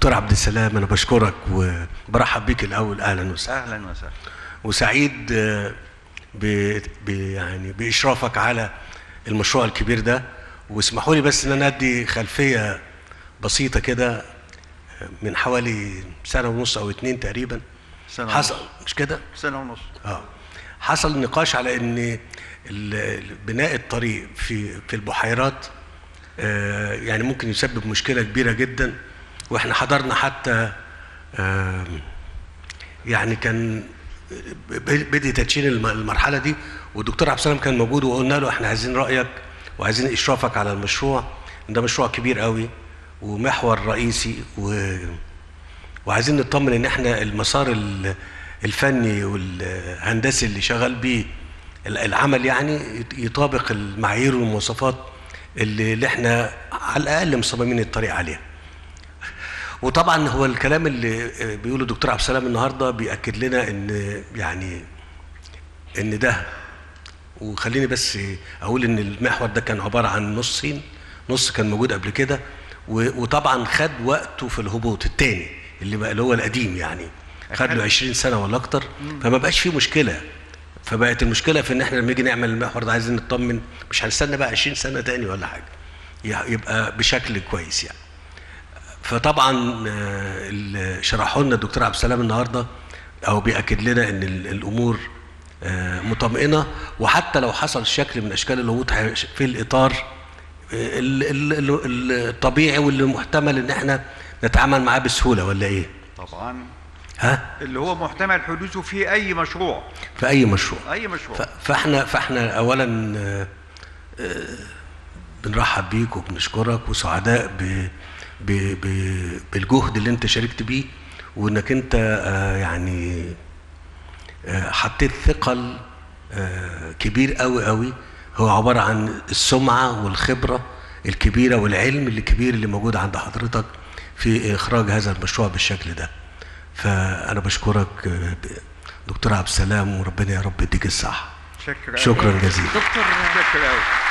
دكتور عبد السلام انا بشكرك وبرحب بيك الاول اهلا وسهلا اهلا وسهلا وسعيد آه، ب... ب... يعني باشرافك على المشروع الكبير ده واسمحوا لي بس ان انا ادي خلفيه بسيطه كده آه، من حوالي سنه ونص او اتنين تقريبا سنة حصل مش كده؟ سنه ونص اه حصل نقاش على ان ال- ال- بناء الطريق في في البحيرات آه، يعني ممكن يسبب مشكله كبيره جدا واحنا حضرنا حتى آه، يعني كان ب- بدي تدشين الم- المرحله دي والدكتور عبد السلام كان موجود وقلنا له احنا عايزين رايك وعايزين اشرافك على المشروع ده مشروع كبير قوي ومحور رئيسي و وعايزين نطمن ان احنا المسار ال- الفني والهندسي اللي شغال بيه ال- العمل يعني يت- يطابق المعايير والمواصفات اللي, اللي احنا على الاقل مصممين الطريق عليها. وطبعا هو الكلام اللي آه، بيقوله الدكتور عبد السلام النهارده بياكد لنا ان يعني ان ده وخليني بس اقول ان المحور ده كان عباره عن نصين نص كان موجود قبل كده و- وطبعا خد وقته في الهبوط الثاني اللي بقى اللي هو القديم يعني خد له 20 سنه ولا اكتر فما بقاش فيه مشكله فبقت المشكله في ان احنا لما نيجي نعمل المحور ده عايزين نطمن مش هنستنى بقى 20 سنه تاني ولا حاجه ي- يبقى بشكل كويس يعني فطبعا آه، اللي شرحه لنا الدكتور عبد السلام النهارده او بياكد لنا ان ال- الامور آه، مطمئنه وحتى لو حصل شكل من اشكال الهبوط هي- في الاطار آه، ال- ال- ال- الطبيعي واللي محتمل ان احنا نتعامل معاه بسهوله ولا ايه؟ طبعا ها؟ اللي هو محتمل حدوثه في اي مشروع في اي مشروع اي مشروع ف- فاحنا فاحنا اولا آه، آه، بنرحب بيك وبنشكرك وسعداء ب ب ب بالجهد اللي انت شاركت بيه وانك انت آه، يعني آه، حطيت ثقل آه، كبير قوي قوي هو عباره عن السمعه والخبره الكبيره والعلم الكبير اللي موجود عند حضرتك في اخراج هذا المشروع بالشكل ده فانا بشكرك آه، ب- دكتور عبد السلام وربنا يا رب يديك الصحه شكرا شكرا جزيلا دكتور شكرا قوي